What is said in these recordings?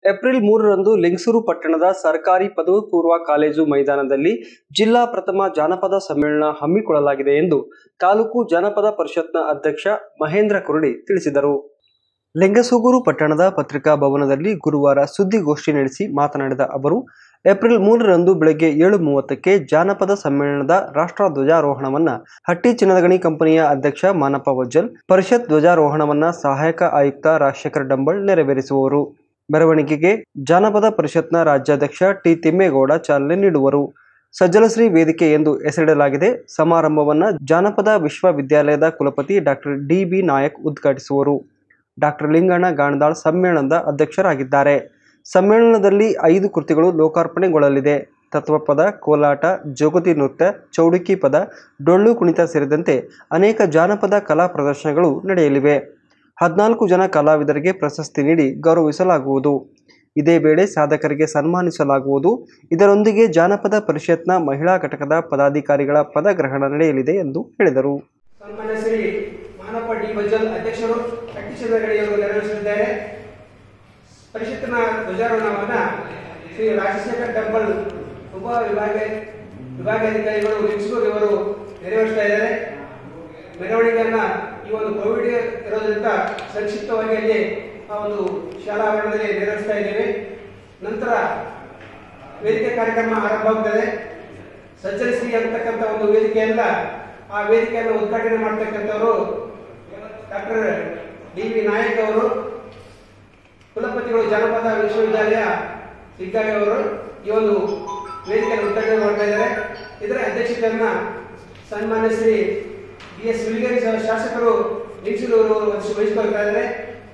April ಮೂರರಂದು ಲಿಂಗಸೂರು ಪಟ್ಟಣದ ಸರ್ಕಾರಿ ಪದವಿ ಪೂರ್ವ ಕಾಲೇಜು ಮೈದಾನದಲ್ಲಿ ಜಿಲ್ಲಾ ಪ್ರಥಮ ಜಾನಪದ ಸಮ್ಮೇಳನ ಹಮ್ಮಿಕೊಳ್ಳಲಾಗಿದೆ ಎಂದು ತಾಲೂಕು ಜಾನಪದ ಪರಿಷತ್ನ ಅಧ್ಯಕ್ಷ ಮಹೇಂದ್ರ ಕುರುಡಿ ತಿಳಿಸಿದರು ಲಿಂಗಸೂಗೂರು ಪಟ್ಟಣದ ಪತ್ರಿಕಾ ಭವನದಲ್ಲಿ ಗುರುವಾರ ಸುದ್ದಿಗೋಷ್ಠಿ ನಡೆಸಿ ಮಾತನಾಡಿದ ಅವರು ಏಪ್ರಿಲ್ ಮೂರರಂದು ಬೆಳಗ್ಗೆ ಏಳು ಮೂವತ್ತಕ್ಕೆ ಜಾನಪದ ಸಮ್ಮೇಳನದ ರಾಷ್ಟ್ರ ಧ್ವಜಾರೋಹಣವನ್ನ ಹಟ್ಟಿ ಚಿನ್ನದಗಣಿ ಕಂಪನಿಯ ಅಧ್ಯಕ್ಷ ಮಾನಪ್ಪ ವಜ್ಜಲ್ ಪರಿಷತ್ ಧ್ವಜಾರೋಹಣವನ್ನ ಸಹಾಯಕ ಆಯುಕ್ತ ರಾಜಶೇಖರ್ ಡಂಬಳ್ ನೆರವೇರಿಸುವರು ಮೆರವಣಿಗೆಗೆ ಜಾನಪದ ಪರಿಷತ್ನ ರಾಜ್ಯಾಧ್ಯಕ್ಷ ಟಿ ತಿಮ್ಮೇಗೌಡ ಚಾಲನೆ ನೀಡುವರು ಸಜ್ಜಲಶ್ರೀ ವೇದಿಕೆ ಎಂದು ಹೆಸರಿಡಲಾಗಿದೆ ಸಮಾರಂಭವನ್ನ ಜಾನಪದ ವಿಶ್ವವಿದ್ಯಾಲಯದ ಕುಲಪತಿ ಡಾಕ್ಟರ್ ಡಿ ಬಿ ನಾಯಕ್ ಉದ್ಘಾಟಿಸುವರು ಡಾಕ್ಟರ್ ಲಿಂಗಣ್ಣ ಗಾಣದಾಳ್ ಸಮ್ಮೇಳನದ ಅಧ್ಯಕ್ಷರಾಗಿದ್ದಾರೆ ಸಮ್ಮೇಳನದಲ್ಲಿ ಐದು ಕೃತಿಗಳು ಲೋಕಾರ್ಪಣೆಗೊಳ್ಳಲಿದೆ ತತ್ವಪದ ಕೋಲಾಟ ಜೋಗತಿ ನೃತ್ಯ ಚೌಡಿಕಿ ಪದ ಡೊಳ್ಳು ಕುಣಿತ ಸೇರಿದಂತೆ ಅನೇಕ ಜಾನಪದ ಕಲಾ ಪ್ರದರ್ಶನಗಳು ನಡೆಯಲಿವೆ ಹದಿನಾಲ್ಕು ಜನ ಕಲಾವಿದರಿಗೆ ಪ್ರಶಸ್ತಿ ನೀಡಿ ಗೌರವಿಸಲಾಗುವುದು ಇದೇ ವೇಳೆ ಸಾಧಕರಿಗೆ ಸನ್ಮಾನಿಸಲಾಗುವುದು ಇದರೊಂದಿಗೆ ಜಾನಪದ ಪರಿಷತ್ನ ಮಹಿಳಾ ಘಟಕದ ಪದಾಧಿಕಾರಿಗಳ ಪದಗ್ರಹಣ ನಡೆಯಲಿದೆ ಎಂದು ಹೇಳಿದರು ಸನ್ಮಾನ್ಯ ಶ್ರೀ ಮಾನಪ್ಪ ಡಿ ಬಜ್ಜಲ್ ಅಧ್ಯಕ್ಷರು ಕಟ್ಟಿ ಚಂದ್ರಗಡಿಯವರು ನೆರವೇರಿಸಲಿದ್ದಾರೆ ಪರಿಷತ್ತಿನ ಧ್ವಜಾರೋಹಣವನ್ನ ಶ್ರೀ ರಾಜಶೇಖರ್ ಟೆಂಪಲ್ ಉಪ ವಿಭಾಗ ವಿಭಾಗಾಧಿಕಾರಿಗಳು ಲಿಂಗ್ಸೂರ್ ಇವರು ನೆರವೇರಿಸ್ತಾ ಇದ್ದಾರೆ ಮೆರವಣಿಗೆಯನ್ನ ಈ ಒಂದು ಕೋವಿಡ್ ಇರೋದ್ರಿಂದ ಸಂಕ್ಷಿಪ್ತವಾಗಿ ಅಲ್ಲಿ ಆ ಒಂದು ಶಾಲಾ ಆವರಣದಲ್ಲಿ ನೆರವೇರಿಸ್ತಾ ಇದ್ದೇವೆ ನಂತರ ವೇದಿಕೆ ಕಾರ್ಯಕ್ರಮ ಆರಂಭವಾಗುತ್ತದೆ ಸಜ್ಜರಿಸಿ ಅಂತಕ್ಕಂಥ ಒಂದು ವೇದಿಕೆಯಲ್ಲ ಆ ವೇದಿಕೆಯನ್ನು ಉದ್ಘಾಟನೆ ಮಾಡ್ತಕ್ಕಂಥವರು ಡಾಕ್ಟರ್ ಡಿ ವಿ ನಾಯಕ್ ಅವರು ಕುಲಪತಿಗಳು ಜಾನಪದ ವಿಶ್ವವಿದ್ಯಾಲಯ ಸಿಗ್ಗಾವಿ ಅವರು ಈ ಒಂದು ವೇದಿಕೆಯನ್ನು ಉದ್ಘಾಟನೆ ಮಾಡ್ತಾ ಇದ್ದಾರೆ ಇದರ ಅಧ್ಯಕ್ಷತೆಯನ್ನ ಸನ್ಮಾನ್ಯ ಶ್ರೀ ಬಿ ಎಸ್ ವಿಲ್ಗೇರಿ ಶಾಸಕರು ನಿಲ್ಸಿದವರು ವಹಿಸಿಕೊಳ್ತಾ ಇದ್ದಾರೆ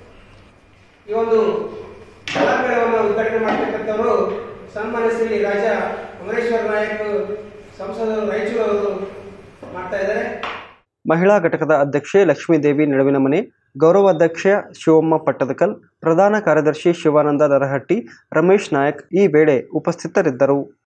ಈ ಒಂದು ಕಲಾಮೇಳವನ್ನು ಉದ್ಘಾಟನೆ ಮಾಡ್ತಕ್ಕಂಥವರು ಸನ್ಮಾನ್ಯ ಶ್ರೀ ರಾಜ ಅಮರೇಶ್ವರ ನಾಯಕ್ ಸಂಸದರು ರಾಯಚೂರು ಅವರು ಮಾಡ್ತಾ ಇದ್ದಾರೆ ಮಹಿಳಾ ಘಟಕದ ಅಧ್ಯಕ್ಷೆ ಲಕ್ಷ್ಮೀದೇವಿ ನಡುವಿನ ಮನೆ ಗೌರವಾಧ್ಯಕ್ಷ ಶಿವಮ್ಮ ಪಟ್ಟದಕಲ್ ಪ್ರಧಾನ ಕಾರ್ಯದರ್ಶಿ ಶಿವಾನಂದ ನರಹಟ್ಟಿ ರಮೇಶ್ ನಾಯಕ್ ಈ ವೇಳೆ ಉಪಸ್ಥಿತರಿದ್ದರು